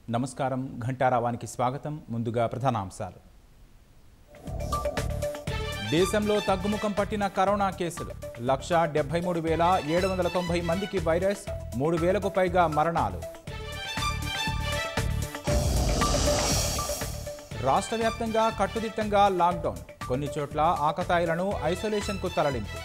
నమస్కారం ఘంటారావానికి స్వాగతం ముందుగా ప్రధానాంశాలు దేశంలో తగ్గుముఖం పట్టిన కరోనా కేసులు లక్ష డెబ్బై మూడు వేల ఏడు వందల తొంభై మందికి వైరస్ మూడు వేలకు పైగా మరణాలు రాష్ట్ర వ్యాప్తంగా కట్టుదిట్టంగా లాక్డౌన్ కొన్ని చోట్ల ఆకతాయిలను ఐసోలేషన్కు తరలింపు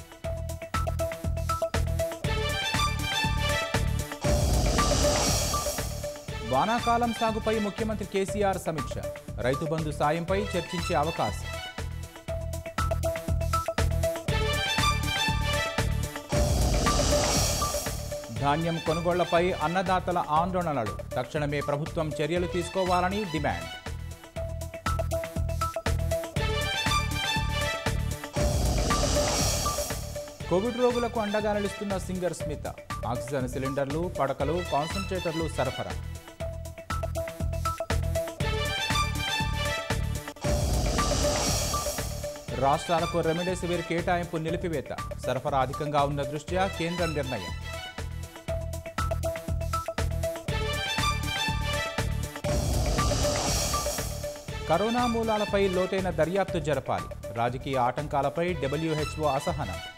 వానాకాలం సాగుపై ముఖ్యమంత్రి కేసీఆర్ సమీక్ష రైతు బంధు సాయంపై చర్చించే అవకాశం ధాన్యం కొనుగోళ్లపై అన్నదాతల ఆందోళనలు తక్షణమే ప్రభుత్వం చర్యలు తీసుకోవాలని డిమాండ్ కోవిడ్ రోగులకు అండగా నిలుస్తున్న సింగర్ స్మిత ఆక్సిజన్ సిలిండర్లు పడకలు కాన్సన్ట్రేటర్లు సరఫరా రాష్ట్రాలకు రెమిడెసివిర్ కేటాయింపు నిలిపివేత సరఫరా అధికంగా ఉన్న దృష్ట్యా కేంద్ర నిర్ణయం కరోనా మూలాలపై లోతైన దర్యాప్తు జరపాలి రాజకీయ ఆటంకాలపై డబ్ల్యూహెచ్ఓ అసహనం